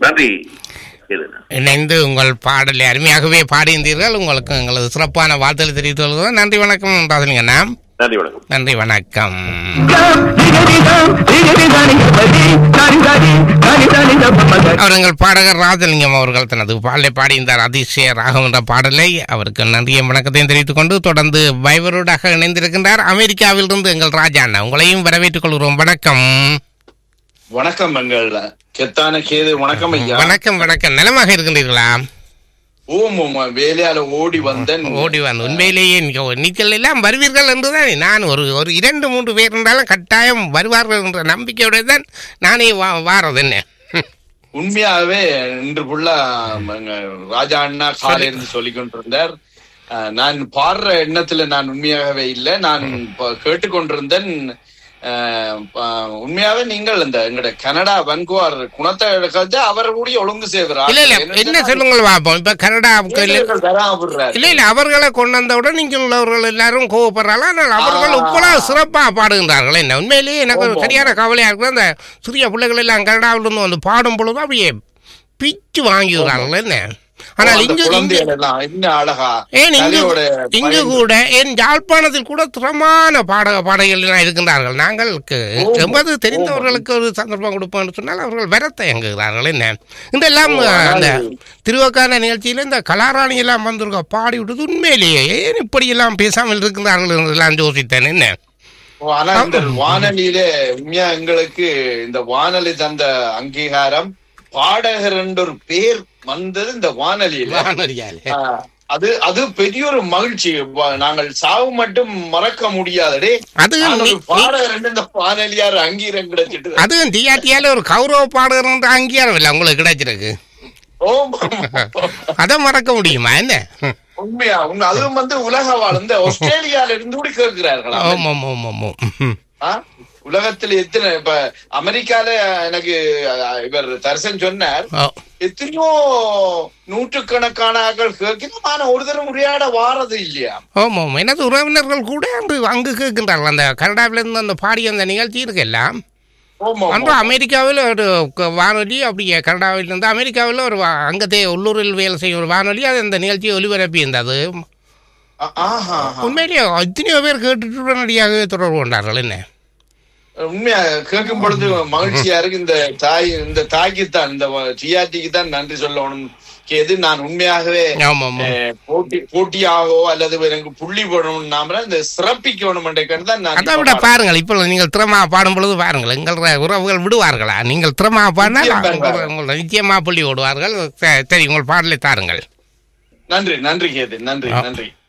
நன்றி கேது. இணைந்து உங்கள் பாடலை அருமையாகவே பாடியிருந்தீர்கள் உங்களுக்கு எங்களது சிறப்பான வாழ்த்துக்களை தெரிவித்துக் கொள்கிறோம் நன்றி வணக்கம் ராசலிங்கண்ணா நன்றி வணக்கம் நன்றி வணக்கம் அவர் எங்கள் பாடகர் ராஜலிங்கம் அவர்கள் தனது பாடலை பாடியிருந்தார் அதிசய ராகம் என்ற பாடலை அவருக்கு நன்றியும் வணக்கத்தையும் தெரிவித்துக் கொண்டு தொடர்ந்து வைவரோடாக இணைந்திருக்கின்றார் அமெரிக்காவிலிருந்து எங்கள் ராஜா அண்ணா உங்களையும் வரவேற்றுக் கொள்கிறோம் வணக்கம் வணக்கம் எங்கள் கெத்தான கேது வணக்கம் ஐயா வணக்கம் வணக்கம் நலமாக இருக்கின்றீர்களா ஓம் ஓம் வேலையால ஓடி வந்தேன் ஓடி வந்து உண்மையிலேயே நீங்க ஒரு நீச்சல் எல்லாம் வருவீர்கள் என்றுதான் நான் ஒரு ஒரு இரண்டு மூன்று பேர் இருந்தாலும் கட்டாயம் வருவார்கள் என்ற நம்பிக்கையோட தான் நானே வா வாரது என்ன உண்மையாகவே இன்று ஃபுல்லா எங்க ராஜா அண்ணா காலையில இருந்து சொல்லிக் கொண்டிருந்தார் அஹ், நான் பாடுற எண்ணத்துல நான் உண்மையாகவே இல்லை நான் ப- கேட்டுக்கொண்டிருந்தேன் அஹ், ப- உண்மையாவே நீங்கள் இந்த எங்கட கனடா வன்குவார் குணத்தை கழிச்சு அவர் கூடிய ஒழுங்கு செய்வார் இல்ல இல்ல என்ன சொல்லுங்கள் பார்ப்போம் இப்ப கனடாவுக்கு இல்ல இல்ல இல்ல அவர்களை கொண்டு வந்தவுடன் நீங்கள் உள்ளவர்கள் எல்லாரும் கோவப்படுறாங்க ஆனால் அவர்கள் ஆ. இப்பெல்லாம் சிறப்பா பாடுகின்றார்கள் என்ன உண்மையிலேயே எனக்கு ஒரு ஆமா. சரியான கவலையா இருக்கு அந்த சிறிய பிள்ளைகள் எல்லாம் கனடாவில இருந்து வந்து பாடும் பொழுது அப்படியே பிச்சு வாங்கிடுறார்கள் என்ன ஆனால் இங்கு இங்கு குழந்தைகள் எல்லாம் என்ன அழகா ஏன் இங்கு தலையோட இங்கு பயந்து- கூட என் யாழ்ப்பாணத்தில் கூட திறமான பாடக பாடகர்கள் இருக்கின்றார்கள் நாங்கள் கு- ஓ. எமது தெரிந்தவர்களுக்கு ஒரு சந்தர்ப்பம் கொடுப்போம் என்று சொன்னால் அவர்கள் வரத்தை எங்குகிறார்கள் என்ன இதெல்லாம் ஓ, ஆனால் அந்த திருவக்கான நிகழ்ச்சியில் இந்த கலாராணி எல்லாம் வந்திருக்க பாடி விட்டது உண்மையிலேயே ஏன் இப்படி எல்லாம் பேசாமல் இருக்கின்றார்கள் என்றெல்லாம் யோசித்தேன் என்ன ஓ, ஆனா இந்த வானொலியில உண்மையா எங்களுக்கு இந்த வானொலி தந்த அங்கீகாரம் பாடகர் என்ற ஒரு பேர் வந்தது இந்த வானொலியில வானொலியாலே. ஆ, அது அது பெரிய ஒரு மகிழ்ச்சி வ- நாங்கள் சாவு மட்டும் மறக்க முடியாதடே அது நான் ஒரு நீ- நீ- பாடகர் என்று இந்த வானொலியார் அங்கீகாரம் கிடைச்சிட்டு அதுவும் டிஆர்டியால ஒரு கௌரவ பாடகர் என்ற அங்கீகாரம் இல்லை உங்களுக்கு கிடைச்சிருக்கு ஓம் அதை மறக்க முடியுமா என்ன ம். உண்மையா உண்மை அதுவும் வந்து உலக வாழ்ந்த ஆஸ்திரேலியால இருந்து கூட கேட்கிறார்களா ஆமாம் ஆமாம் ஆமாம் ம். ஆ? உலகத்துல எத்தனை இப்ப அமெரிக்கால எனக்கு அஹ், இவர் தரிசன் சொன்னார் ஓ. எத்தனையோ நூற்றுக்கணக்கான ஆட்கள் கேட்கணும் ஆனா ஒரு தரம் உரையாட வாரது இல்லையா ஆமாம் எனது உறவினர்கள் கூட அன்று அங்கு கேட்கின்றார்கள் அந்த கனடாவிலிருந்து அந்த பாடிய அந்த நிகழ்ச்சி இருக்கெல்லாம் ஆமா, அன்று ஆமா. அமெரிக்காவில் ஒரு க- வானொலி அப்படியே கனடாவிலிருந்து அமெரிக்காவில் ஒரு வா- அங்கத்தே உள்ளூரில் வேலை செய்யும் ஒரு வானொலி அது அந்த நிகழ்ச்சியை ஒலிபரப்பி இருந்தது ஆ- ஆஹா, ஆஹா. உண்மையிலேயே எத்தனையோ பேர் கேட்டுட்டு உடனடியாகவே தொடர்பு கொண்டார்கள் என்ன உண்மையா கேட்கும் பொழுது மகிழ்ச்சியா இருக்கு இந்த தாய் இந்த தாய்க்கு தான் இந்த டிஆர்டிக்கு தான் நன்றி சொல்லணும் கேது நான் உண்மையாகவே ஆமாம் ஆமாம் அஹ், போட்டி போட்டியாகவோ அல்லது எனக்கு புள்ளி போடணும் நாம இந்த சிறப்பிக்கணும் தான் நான் அதை விட இப்ப பாருங்கள் இப்போ நீங்கள் திறமா பாடும் பொழுது பாருங்கள் எங்கள் உறவுகள் விடுவார்களா நீங்கள் திறமா பாடினால் நிச்சயம் பாருங்கள். உங்கள் உங்கள் நிச்சயமா புள்ளி ஓடுவார்கள் சரி, சரி உங்கள் பாடலை தாருங்கள் நன்றி நன்றி கேது நன்றி ஆ. நன்றி